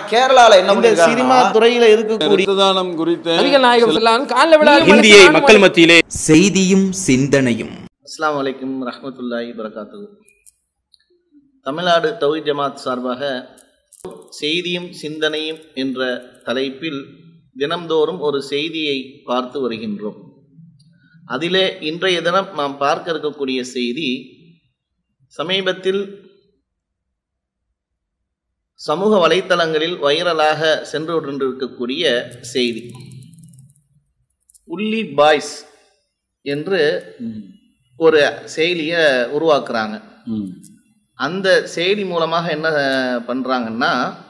கேரளால என்ன இந்த சினிமா பண்ணிருக்காங்க துறையில இருக்கக்கூடிய ரத்த தானம் குறித்த நபிகள் நாயகம் ஸல்லல்லாஹு காலைல விழா இந்தியை மக்கள் மத்தியிலே செய்தியும் சிந்தனையும் அஸ்ஸலாமு அலைக்கும் ரஹ்மத்துல்லாஹி வரகாத்துஹு தமிழ்நாடு தௌஹீத் ஜமாத் சார்பாக செய்தியும் சிந்தனையும் என்ற தலைப்பில் தினம்தோறும் ஒரு செய்தியை பார்த்து வருகின்றோம் அதிலே இன்றைய தினம் நாம் பார்க்க இருக்கக்கூடிய செய்தி சமீபத்தில் சமூக வலைத்தளங்களில் வைரலாக சென்று கொண்டிருக்கக்கூடிய செய்தி உள்ளி பாய்ஸ் என்று ஒரு செயலியை உருவாக்குறாங்க அந்த செயலி மூலமாக என்ன பண்ணுறாங்கன்னா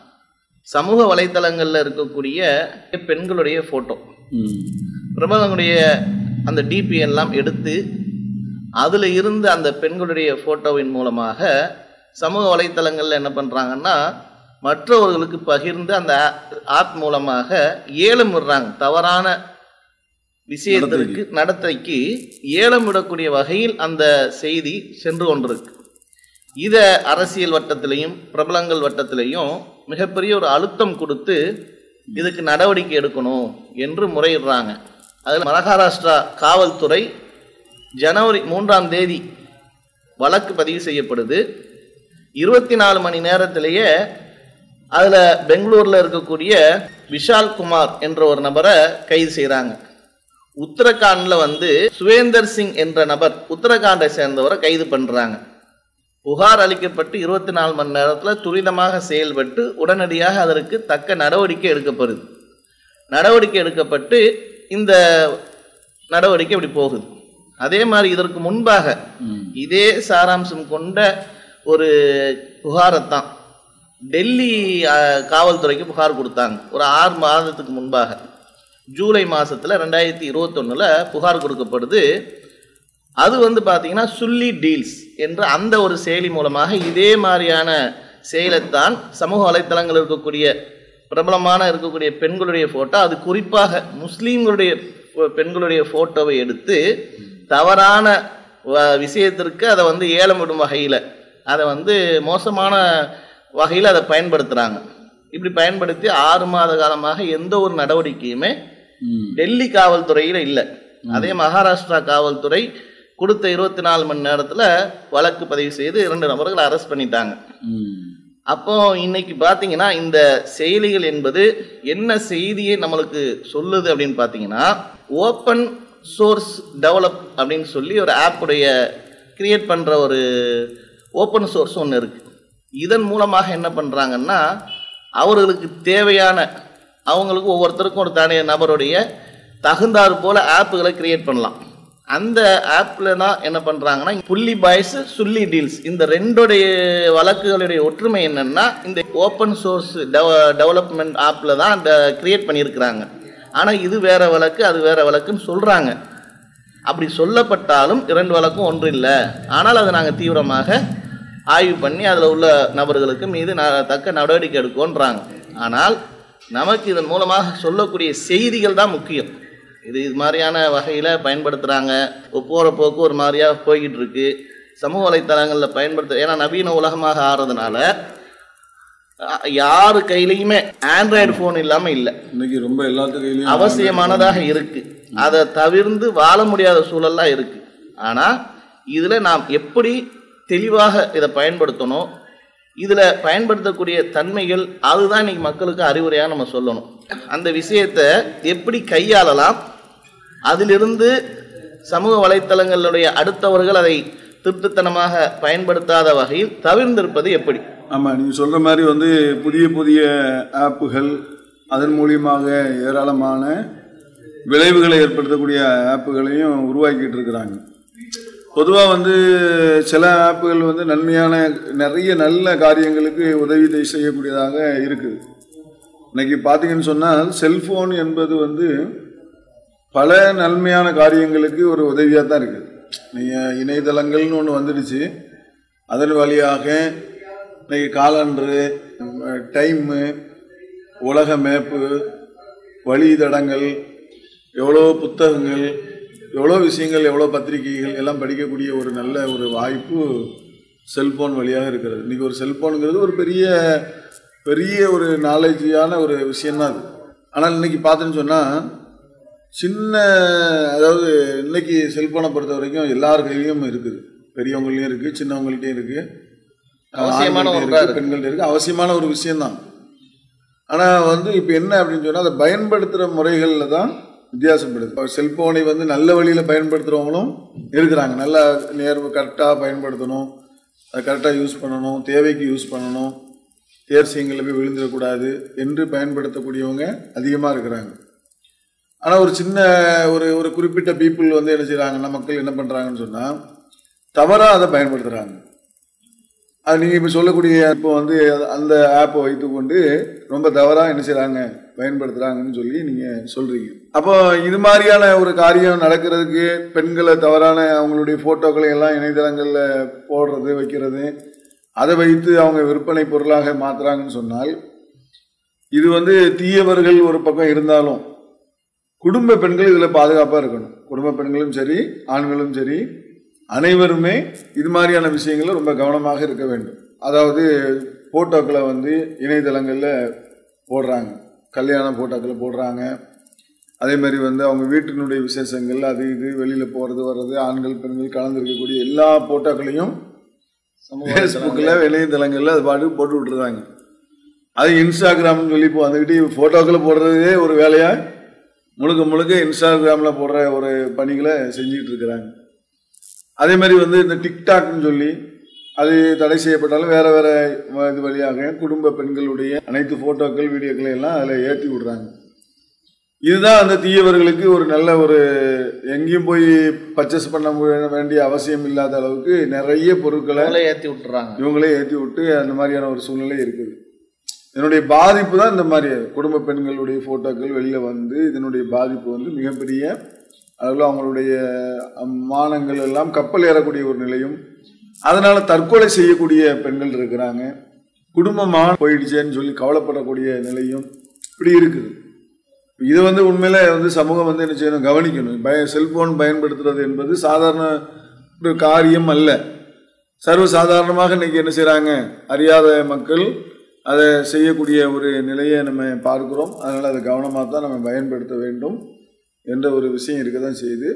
சமூக வலைத்தளங்களில் இருக்கக்கூடிய பெண்களுடைய ஃபோட்டோ பிரபலங்களுடைய அந்த டிபி எல்லாம் எடுத்து அதில் இருந்து அந்த பெண்களுடைய ஃபோட்டோவின் மூலமாக சமூக வலைத்தளங்களில் என்ன பண்ணுறாங்கன்னா மற்றவர்களுக்கு பகிர்ந்து அந்த ஆப் மூலமாக ஏலம் விடுறாங்க தவறான விஷயத்திற்கு நடத்தைக்கு ஏலம் விடக்கூடிய வகையில் அந்த செய்தி சென்று கொண்டிருக்கு இதை அரசியல் வட்டத்திலையும் பிரபலங்கள் வட்டத்திலையும் மிகப்பெரிய ஒரு அழுத்தம் கொடுத்து இதுக்கு நடவடிக்கை எடுக்கணும் என்று முறையிடுறாங்க அதில் மகாராஷ்டிரா காவல்துறை ஜனவரி மூன்றாம் தேதி வழக்கு பதிவு செய்யப்படுது இருபத்தி நாலு மணி நேரத்திலேயே அதில் பெங்களூரில் இருக்கக்கூடிய விஷால் குமார் என்ற ஒரு நபரை கைது செய்கிறாங்க உத்தரகாண்டில் வந்து சுவேந்தர் சிங் என்ற நபர் உத்தரகாண்டை சேர்ந்தவரை கைது பண்ணுறாங்க புகார் அளிக்கப்பட்டு இருபத்தி நாலு மணி நேரத்தில் துரிதமாக செயல்பட்டு உடனடியாக அதற்கு தக்க நடவடிக்கை எடுக்கப்படுது நடவடிக்கை எடுக்கப்பட்டு இந்த நடவடிக்கை இப்படி போகுது அதே மாதிரி இதற்கு முன்பாக இதே சாராம்சம் கொண்ட ஒரு புகாரைத்தான் டெல்லி அஹ், காவல்துறைக்கு புகார் கொடுத்தாங்க ஒரு ஆறு மாதத்துக்கு முன்பாக ஜூலை மாதத்தில் ரெண்டாயிரத்தி இருபத்தொன்னில் புகார் கொடுக்கப்படுது அது வந்து பார்த்தீங்கன்னா சுல்லி டீல்ஸ் என்ற அந்த ஒரு செயலி மூலமாக இதே மாதிரியான செயலைத்தான் சமூக வலைத்தளங்கள் இருக்கக்கூடிய பிரபலமான இருக்கக்கூடிய பெண்களுடைய ஃபோட்டோ அது குறிப்பாக முஸ்லீம்களுடைய ஃபோ- பெண்களுடைய ஃபோட்டோவை எடுத்து தவறான வ- விஷயத்திற்கு அதை வந்து ஏலம் விடும் வகையில் அதை வந்து மோசமான வகையில் அதை பயன்படுத்துகிறாங்க இப்படி பயன்படுத்தி ஆறு மாத காலமாக எந்த ஒரு நடவடிக்கையுமே டெல்லி காவல்துறையில் இல்லை அதே மகாராஷ்டிரா காவல்துறை கொடுத்த இருபத்தி நாலு மணி நேரத்தில் வழக்கு பதிவு செய்து இரண்டு நபர்களை அரெஸ்ட் பண்ணிட்டாங்க அப்போ இன்னைக்கு பார்த்தீங்கன்னா இந்த செயலிகள் என்பது என்ன செய்தியை நம்மளுக்கு சொல்லுது அப்படின்னு பார்த்தீங்கன்னா ஓப்பன் சோர்ஸ் டெவலப் அப்படின்னு சொல்லி ஒரு ஆப்புடைய கிரியேட் பண்ணுற ஒரு ஓப்பன் சோர்ஸ் ஒன்று இருக்குது இதன் மூலமாக என்ன பண்ணுறாங்கன்னா அவர்களுக்கு தேவையான அவங்களுக்கு ஒவ்வொருத்தருக்கும் ஒரு தனி நபருடைய தகுந்தாறு போல ஆப்புகளை கிரியேட் பண்ணலாம் அந்த ஆப்பில் தான் என்ன பண்ணுறாங்கன்னா புள்ளி பாய்ஸ் சுள்ளி டீல்ஸ் இந்த ரெண்டுடைய வழக்குகளுடைய ஒற்றுமை என்னன்னா இந்த ஓப்பன் சோர்ஸ் டெவலப்மெண்ட் ஆப்பில் தான் அந்த கிரியேட் பண்ணியிருக்கிறாங்க ஆனால் இது வேற வழக்கு அது வேற வழக்குன்னு சொல்கிறாங்க அப்படி சொல்லப்பட்டாலும் இரண்டு வழக்கும் ஒன்று இல்லை ஆனால் அதை நாங்கள் தீவிரமாக ஆய்வு பண்ணி அதில் உள்ள நபர்களுக்கு மீது ந- தக்க நடவடிக்கை எடுக்கோன்றாங்க ஆனால் நமக்கு இதன் மூலமாக சொல்லக்கூடிய செய்திகள் தான் முக்கியம் இது இது மாதிரியான வகையில் பயன்படுத்துகிறாங்க போகிற போக்கு ஒரு மாதிரியாக போய்கிட்டு இருக்கு சமூக வலைத்தளங்களில் பயன்படுத்த ஏன்னா நவீன உலகமாக ஆறதுனால அ- யாரு கையிலையுமே ஆண்ட்ராய்டு ஃபோன் இல்லாமல் இல்லை இன்னைக்கு ரொம்ப எல்லாத்து கையிலயும் அவசியமானதாக இருக்கு அதை தவிர்ந்து வாழ முடியாத சூழல்லாம் இருக்கு ஆனா இதுல நாம் எப்படி தெளிவாக இதை பயன்படுத்தணும் இதுல பயன்படுத்தக்கூடிய தன்மைகள் அதுதான் இன்னைக்கு மக்களுக்கு அறிவுரையா நம்ம சொல்லணும் அந்த விஷயத்தை எப்படி கையாளலாம் அதிலிருந்து சமூக வலைத்தளங்களுடைய அடுத்தவர்கள் அதை திருட்டுத்தனமாக பயன்படுத்தாத வகையில் தவிர்ந்திருப்பது எப்படி ஆமாம் நீங்கள் சொல்கிற மாதிரி வந்து புதிய புதிய ஆப்புகள் அதன் மூலியமாக ஏராளமான விளைவுகளை ஏற்படுத்தக்கூடிய ஆப்புகளையும் உருவாக்கிட்டு இருக்கிறாங்க பொதுவாக வந்து சில ஆப்புகள் வந்து நன்மையான நிறைய நல்ல காரியங்களுக்கு உதவி தெ- செய்யக்கூடியதாக இருக்குது இன்னைக்கு பார்த்தீங்கன்னு சொன்னால் செல்ஃபோன் என்பது வந்து பல நன்மையான காரியங்களுக்கு ஒரு உதவியாக தான் இருக்குது நீங்கள் இணையதளங்கள்னு ஒன்று வந்துடுச்சு அதன் வழியாக இன்னைக்கு காலண்டரு டைமு உலக மேப்பு வழித்தடங்கள் எவ்வளோ புத்தகங்கள் எவ்வளோ விஷயங்கள் எவ்வளோ பத்திரிகைகள் எல்லாம் படிக்கக்கூடிய ஒரு நல்ல ஒரு வாய்ப்பு செல்போன் வழியாக இருக்கிறது இன்றைக்கி ஒரு செல்போனுங்கிறது ஒரு பெரிய பெரிய ஒரு நாலேஜியான ஒரு விஷயம்தான் அது ஆனால் இன்னைக்கு பார்த்தேன்னு சொன்னால் சின்ன அதாவது இன்னைக்கு செல்போனை பொறுத்த வரைக்கும் எல்லார் கையிலையும் இருக்குது பெரியவங்களையும் இருக்குது சின்னவங்கள்ட்டையும் இருக்குது அவசியமான ஆண்கள்ட்ட ஒன்றா இருக்கு, இருக்கு. பெண்கள்ட்ட இருக்குது அவசியமான ஒரு விஷயம்தான் ஆனால் வந்து இப்போ என்ன அப்படின்னு சொன்னால் அதை பயன்படுத்துகிற முறைகளில் தான் வித்தியாசப்படுது இப்போ செல்போனை வந்து நல்ல வழியில் பயன்படுத்துகிறவங்களும் இருக்கிறாங்க நல்லா நேர் கரெக்டாக பயன்படுத்தணும் அதை கரெக்டாக யூஸ் பண்ணணும் தேவைக்கு யூஸ் பண்ணணும் தேர்சியங்களில் போய் விழுந்துடக்கூடாது என்று பயன்படுத்தக்கூடியவங்க அதிகமாக இருக்கிறாங்க ஆனால் ஒரு சின்ன ஒரு ஒரு குறிப்பிட்ட பீப்புள் வந்து என்ன செய்கிறாங்கன்னா மக்கள் என்ன பண்ணுறாங்கன்னு சொன்னால் தவறாக அதை பயன்படுத்துகிறாங்க அது நீங்கள் இப்போ சொல்லக்கூடிய இப்போ வந்து அது- அந்த ஆப்பை வைத்துக்கொண்டு ரொம்ப தவறாக என்ன செய்கிறாங்க பயன்படுத்துகிறாங்கன்னு சொல்லி நீங்கள் சொல்கிறீங்க அப்போ இது மாதிரியான ஒரு காரியம் நடக்கிறதுக்கு பெண்களை தவறான அவங்களுடைய ஃபோட்டோக்களை எல்லாம் இணையதளங்களில் போடுறது வைக்கிறது அதை வைத்து அவங்க விற்பனை பொருளாக மாற்றுறாங்கன்னு சொன்னால் இது வந்து தீயவர்கள் ஒரு பக்கம் இருந்தாலும் குடும்ப பெண்கள் இதில் பாதுகாப்பாக இருக்கணும் குடும்ப பெண்களும் சரி ஆண்களும் சரி அனைவருமே இது மாதிரியான விஷயங்களில் ரொம்ப கவனமாக இருக்க வேண்டும் அதாவது ஃபோட்டோக்களை வந்து இணையதளங்களில் போடுறாங்க கல்யாண ஃபோட்டோக்களை போடுறாங்க அதே மாதிரி வந்து அவங்க வீட்டினுடைய விசேஷங்கள் அது இது வெளியில் போகிறது வர்றது ஆண்கள் பெண்கள் கலந்துருக்கக்கூடிய எல்லா ஃபோட்டோக்களையும் சமூக ஃபேஸ்புக்கில் இணையதளங்களில் அது பாட்டுக்கு போட்டு விட்டுருந்தாங்க அது இன்ஸ்டாகிராம்னு சொல்லி இப்போ வந்துக்கிட்டு ஃபோட்டோக்களை போடுறதே ஒரு வேலையாக முழுக்க முழுக்க இன்ஸ்டாகிராமில் போடுற ஒரு பணிகளை செஞ்சுட்டு இருக்கிறாங்க அதே மாதிரி வந்து இந்த டிக்டாக்னு சொல்லி அது தடை செய்யப்பட்டாலும் வேற வேற இது வழியாக குடும்ப பெண்களுடைய அனைத்து ஃபோட்டோக்கள் வீடியோக்களை எல்லாம் அதில் ஏற்றி விடுறாங்க இதுதான் அந்த தீயவர்களுக்கு ஒரு நல்ல ஒரு எங்கேயும் போய் பர்ச்சேஸ் பண்ண வே- வேண்டிய அவசியம் இல்லாத அளவுக்கு நிறைய பொருட்களை அவங்களே ஏத்தி விட்டுறாங்க இவங்களே ஏற்றி விட்டு அந்த மாதிரியான ஒரு சூழ்நிலை இருக்குது இதனுடைய பாதிப்பு தான் இந்த மாதிரி குடும்ப பெண்களுடைய ஃபோட்டோக்கள் வெளியில் வந்து இதனுடைய பாதிப்பு வந்து மிகப்பெரிய அளவில் அவங்களுடைய அம், மானங்கள் எல்லாம் கப்பல் ஏறக்கூடிய ஒரு நிலையும் அதனால தற்கொலை செய்யக்கூடிய பெண்கள் இருக்கிறாங்க குடும்பமாக போயிடுச்சேன்னு சொல்லி கவலைப்படக்கூடிய நிலையும் இப்படி இருக்குது இது வந்து உண்மையில வந்து சமூகம் வந்து என்ன செய்யணும் கவனிக்கணும் பய செல்போன் பயன்படுத்துறது என்பது சாதாரண ஒரு காரியம் அல்ல சர்வசாதாரணமாக இன்னைக்கு என்ன செய்கிறாங்க அறியாத மக்கள் அதை செய்யக்கூடிய ஒரு நிலையை நம்ம பார்க்கிறோம் அதனால் அதை கவனமாக தான் நம்ம பயன்படுத்த வேண்டும் என்ற ஒரு விஷயம் இருக்க தான் செய்யுது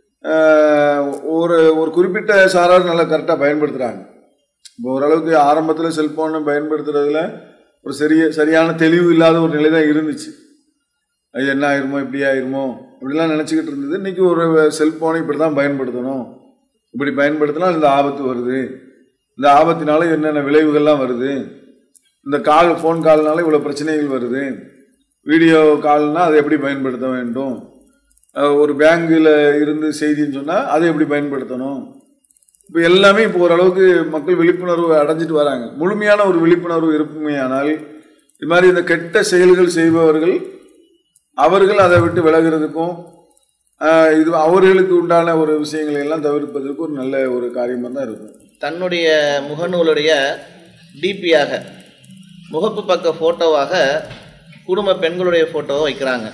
ஆஹ் ஒரு ஒரு குறிப்பிட்ட சாரார் நல்லா கரெக்டாக பயன்படுத்துகிறாங்க இப்போ ஓரளவுக்கு ஆரம்பத்தில் செல்ஃபோனை பயன்படுத்துறதுல ஒரு சரிய சரியான தெளிவு இல்லாத ஒரு நிலை தான் இருந்துச்சு அது என்ன ஆயிருமோ இப்படி ஆயிருமோ இப்படிலாம் நினச்சிக்கிட்டு இருந்தது இன்றைக்கி ஒரு செல்ஃபோனை இப்படி தான் பயன்படுத்தணும் இப்படி பயன்படுத்தினா இந்த ஆபத்து வருது இந்த ஆபத்தினால என்னென்ன விளைவுகள்லாம் வருது இந்த கால் ஃபோன் கால்னால இவ்வளோ பிரச்சனைகள் வருது வீடியோ கால்னால் அதை எப்படி பயன்படுத்த வேண்டும் அஹ் ஒரு பேங்கில் இருந்து செய்தின்னு சொன்னால் அதை எப்படி பயன்படுத்தணும் இப்போ எல்லாமே இப்போ ஓரளவுக்கு மக்கள் விழிப்புணர்வு அடைஞ்சிட்டு வராங்க முழுமையான ஒரு விழிப்புணர்வு இருக்குமேயானால் இது மாதிரி இந்த கெட்ட செயல்கள் செய்பவர்கள் அவர்கள் அதை விட்டு விலகிறதுக்கும் ஆஹ் இது அவர்களுக்கு உண்டான ஒரு விஷயங்களை எல்லாம் தவிர்ப்பதற்கு ஒரு நல்ல ஒரு காரியமாக தான் இருக்கும் தன்னுடைய முகநூலுடைய டிபியாக முகப்பு பக்க ஃபோட்டோவாக குடும்ப பெண்களுடைய ஃபோட்டோவை வைக்கிறாங்க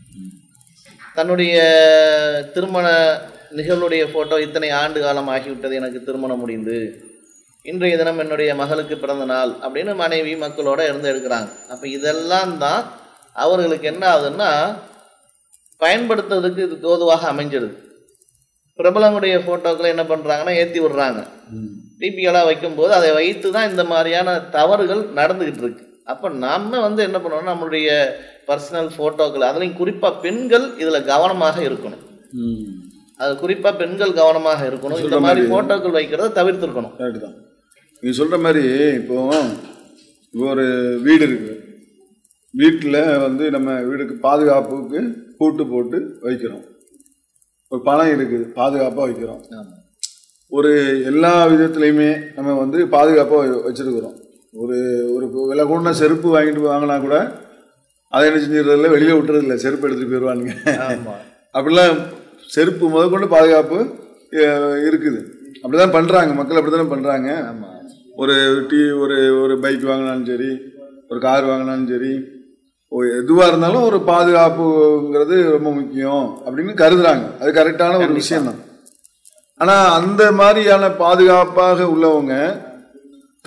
தன்னுடைய திருமண நிகழ்வுடைய ஃபோட்டோ இத்தனை ஆண்டு காலம் ஆகிவிட்டது எனக்கு திருமணம் முடிந்து இன்றைய தினம் என்னுடைய மகளுக்கு பிறந்த நாள் அப்படின்னு மனைவி மக்களோட இருந்து எடுக்கிறாங்க அப்போ இதெல்லாம் தான் அவர்களுக்கு என்ன ஆகுதுன்னா பயன்படுத்துறதுக்கு இது தோதுவாக அமைஞ்சிடுது பிரபலங்களுடைய ஃபோட்டோக்களை என்ன பண்ணுறாங்கன்னா ஏற்றி விடுறாங்க டிபிகளாக வைக்கும்போது அதை வைத்து தான் இந்த மாதிரியான தவறுகள் நடந்துக்கிட்டு இருக்கு அப்போ நம்ம வந்து என்ன பண்ணணும்னா நம்மளுடைய பர்சனல் ஃபோட்டோக்கள் அதுலேயும் குறிப்பாக பெண்கள் இதில் கவனமாக இருக்கணும் அது குறிப்பாக பெண்கள் கவனமாக இருக்கணும் இந்த சொல்ற மாதிரி மாதிரி. ஃபோட்டோக்கள் வைக்கிறத தவிர்த்திருக்கணும் கரெக்டு தான் நீங்கள் சொல்கிற மாதிரி இப்போ இப்போ ஒரு வீடு இருக்குது வீட்டில் வந்து நம்ம வீடுக்கு பாதுகாப்புக்கு பூட்டு போட்டு வைக்கிறோம் ஒரு பணம் இருக்குது பாதுகாப்பாக வைக்கிறோம் ஒரு எல்லா விதத்துலையுமே நம்ம வந்து பாதுகாப்பாக வச்சுருக்குறோம் ஒரு ஒரு விலை கூடின செருப்பு வாங்கிட்டு போய் வாங்கினா கூட அதை என்ன செஞ்சிடறதில்ல வெளியில் விட்டுறதில்ல செருப்பு எடுத்துகிட்டு போயிடுவானுங்க ஆமாம் அப்படிலாம் செருப்பு முதற்கொண்டு பாதுகாப்பு அஹ், இருக்குது அப்படிதான் பண்றாங்க மக்கள் அப்படித்தானே பண்றாங்க ஆமாம் ஒரு டீ ஒரு ஒரு பைக் வாங்கினாலும் சரி ஒரு கார் வாங்கினாலும் சரி ஓ எதுவாக இருந்தாலும் ஒரு பாதுகாப்புங்கிறது ரொம்ப முக்கியம் அப்படின்னு கருதுறாங்க அது கரெக்டான ஒரு விஷயம் தான் ஆனால் அந்த மாதிரியான பாதுகாப்பாக உள்ளவங்க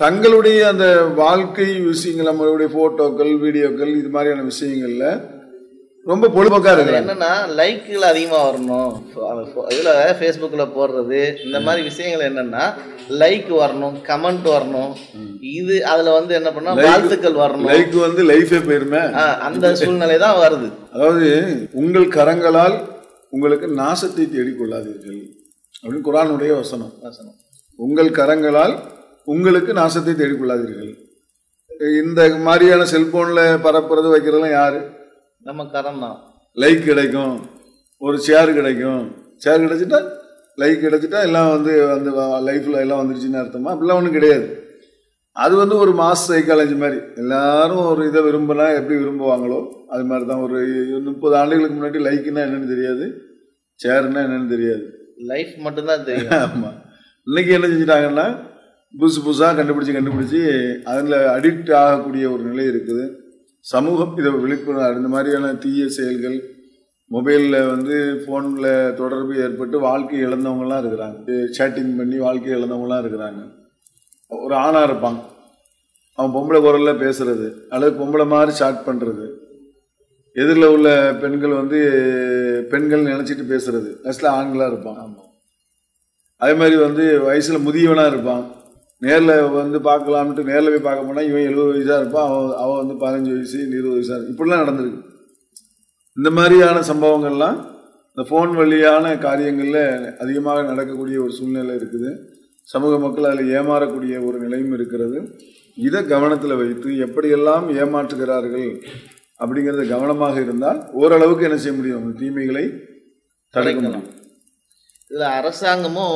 தங்களுடைய அந்த வாழ்க்கை விஷயங்கள் நம்மளுடைய போட்டோக்கள் வீடியோக்கள் இது மாதிரியான விஷயங்கள்ல ரொம்ப பொழுதுபோக்கா அது இருக்கிறாங்க என்னன்னா லைக்குகள் அதிகமா வரணும் அந்த pho- இதுல ஃபேஸ்புக்ல போடுறது இந்த மாதிரி விஷயங்கள் என்னன்னா லைக் வரணும் கமெண்ட் வரணும் இது அதுல வந்து என்ன பண்ணா Like- வாழ்த்துக்கள் வரணும் லைக் வந்து லைஃபே போயிருமே ஆ, அந்த சூழ்நிலை தான் வருது அதாவது உங்கள் கரங்களால் உங்களுக்கு நாசத்தை தேடிக் கொள்ளாதீர்கள் அப்படின்னு குரானுடைய வசனம் வசனம். உங்கள் கரங்களால் உங்களுக்கு நாசத்தை தேடிக் கொள்ளாதீர்கள் இந்த மாதிரியான செல்போன்ல பரப்புறது வைக்கிறதெல்லாம் யாரு நம்ம கரம் தான் லைக் கிடைக்கும் ஒரு ஷேர் கிடைக்கும் ஷேர் கிடைச்சிட்டா லைக் கிடைச்சிட்டா எல்லாம் வந்து அந்த லைஃப்ல எல்லாம் வந்துருச்சுன்னு அர்த்தமா அப்படிலாம் ஒன்றும் கிடையாது அது வந்து ஒரு மாஸ் சைக்காலஜி மாதிரி எல்லாரும் ஒரு இதை விரும்பினா எப்படி விரும்புவாங்களோ அது மாதிரி தான் ஒரு முப்பது ஆண்டுகளுக்கு முன்னாடி லைக்குன்னா என்னன்னு தெரியாது ஷேர்னா என்னன்னு தெரியாது லைஃப் மட்டும்தான் தெரியும் ஆமாம் இன்னைக்கு என்ன செஞ்சிட்டாங்கன்னா புதுசு புதுசாக கண்டுபிடிச்சி கண்டுபிடிச்சி அதில் அடிக்ட் ஆகக்கூடிய ஒரு நிலை இருக்குது சமூகம் இதை விழிப்புணர்வு இந்த மாதிரியான தீய செயல்கள் மொபைலில் வந்து ஃபோனில் தொடர்பு ஏற்பட்டு வாழ்க்கை இழந்தவங்கலாம் இருக்கிறாங்க சேட்டிங் பண்ணி வாழ்க்கை இழந்தவங்கலாம் இருக்கிறாங்க ஒரு ஆணாக இருப்பான் அவன் பொம்பளை குரலில் பேசுறது அல்லது பொம்பளை மாதிரி சாட் பண்ணுறது எதிரில் உள்ள பெண்கள் வந்து பெண்கள் நினச்சிட்டு பேசுறது லாஸ்ட்டில் ஆண்களாக இருப்பான் அதே மாதிரி வந்து வயசில் முதியவனாக இருப்பான் நேரில் வந்து பார்க்கலாம்ட்டு நேரில் போய் பார்க்க போனால் இவன் எழுபது வயசாக இருப்பான் அவன் அவன் வந்து பதினஞ்சு வயசு இருபது வயசாக இருக்கும் இப்படிலாம் நடந்திருக்கு இந்த மாதிரியான சம்பவங்கள்லாம் இந்த ஃபோன் வழியான காரியங்களில் அதிகமாக நடக்கக்கூடிய ஒரு சூழ்நிலை இருக்குது சமூக மக்கள் அதில் ஏமாறக்கூடிய ஒரு நிலையும் இருக்கிறது இதை கவனத்தில் வைத்து எப்படியெல்லாம் ஏமாற்றுகிறார்கள் அப்படிங்கிறத கவனமாக இருந்தால் ஓரளவுக்கு என்ன செய்ய முடியும் அந்த தீமைகளை தடுக்க முடியும் இதுல அரசாங்கமும்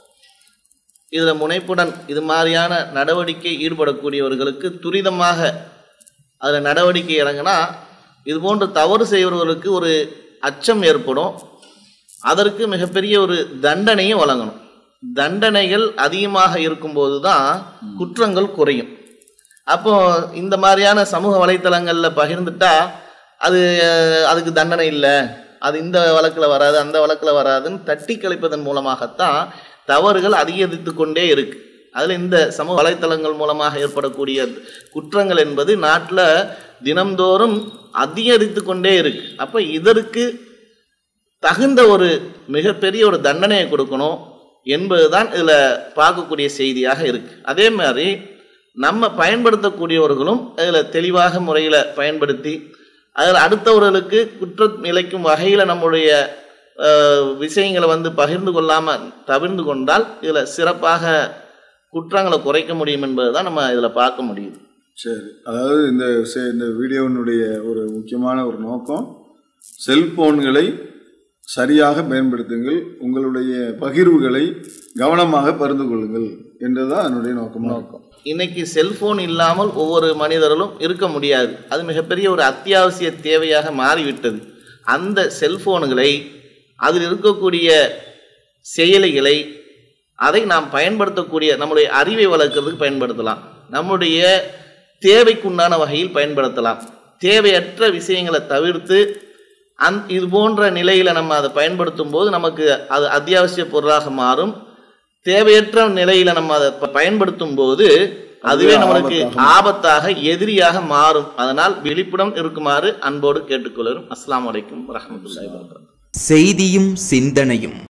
இதுல முனைப்புடன் இது மாதிரியான நடவடிக்கை ஈடுபடக்கூடியவர்களுக்கு துரிதமாக அதுல நடவடிக்கை இறங்கினா இது போன்ற தவறு செய்பவர்களுக்கு ஒரு அச்சம் ஏற்படும் அதற்கு மிகப்பெரிய ஒரு தண்டனையும் வழங்கணும் தண்டனைகள் அதிகமாக இருக்கும்போது தான் குற்றங்கள் குறையும் அப்போ இந்த மாதிரியான சமூக வலைத்தளங்கள்ல பகிர்ந்துட்டா அது அஹ், அதுக்கு தண்டனை இல்லை அது இந்த வழக்குல வராது அந்த வழக்குல வராதுன்னு தட்டி கழிப்பதன் மூலமாகத்தான் தவறுகள் அதிகரித்து கொண்டே இருக்கு அதுல இந்த சமூக வலைத்தளங்கள் மூலமாக ஏற்படக்கூடிய குற்றங்கள் என்பது நாட்டுல தினம்தோறும் அதிகரித்து கொண்டே இருக்கு அப்ப இதற்கு தகுந்த ஒரு மிகப்பெரிய ஒரு தண்டனையை கொடுக்கணும் என்பதுதான் இதில் பார்க்கக்கூடிய செய்தியாக இருக்கு அதே மாதிரி நம்ம பயன்படுத்தக்கூடியவர்களும் இதில் தெளிவாக முறையில் பயன்படுத்தி அதில் அடுத்தவர்களுக்கு குற்றம் இழைக்கும் வகையில் நம்முடைய அஹ், விஷயங்களை வந்து பகிர்ந்து கொள்ளாமல் தவிர்ந்து கொண்டால் இதில் சிறப்பாக குற்றங்களை குறைக்க முடியும் என்பது தான் நம்ம இதில் பார்க்க முடியுது சரி அதாவது இந்த செ- இந்த வீடியோவினுடைய ஒரு முக்கியமான ஒரு நோக்கம் செல்போன்களை சரியாக பயன்படுத்துங்கள் உங்களுடைய பகிர்வுகளை கவனமாக பகிர்ந்து கொள்ளுங்கள் என்றுதான் அதனுடைய நோக்கமாக இருக்கும் இன்னைக்கு செல்போன் இல்லாமல் ஒவ்வொரு மனிதர்களும் இருக்க முடியாது அது மிகப்பெரிய ஒரு அத்தியாவசிய தேவையாக மாறிவிட்டது அந்த செல்போன்களை அதில் இருக்கக்கூடிய செயலிகளை அதை நாம் பயன்படுத்தக்கூடிய நம்முடைய அறிவை வளர்க்கறதுக்கு பயன்படுத்தலாம் நம்முடைய தேவைக்குண்டான வகையில் பயன்படுத்தலாம் தேவையற்ற விஷயங்களை தவிர்த்து அந் இது போன்ற நிலையில் நம்ம அதை பயன்படுத்தும் போது நமக்கு அது அத்தியாவசிய பொருளாக மாறும் தேவையற்ற நிலையில நம்ம அதை ப- பயன்படுத்தும் போது அதுவே நம்மளுக்கு ஆபத்தாக எதிரியாக மாறும் அதனால் விழிப்புடன் இருக்குமாறு அன்போடு கேட்டுக்கொள்கிறோம் அஸ்ஸலாமு அலைக்கும் வரஹ்மத்துல்லாஹி வபரகாத்துஹு செய்தியும் சிந்தனையும்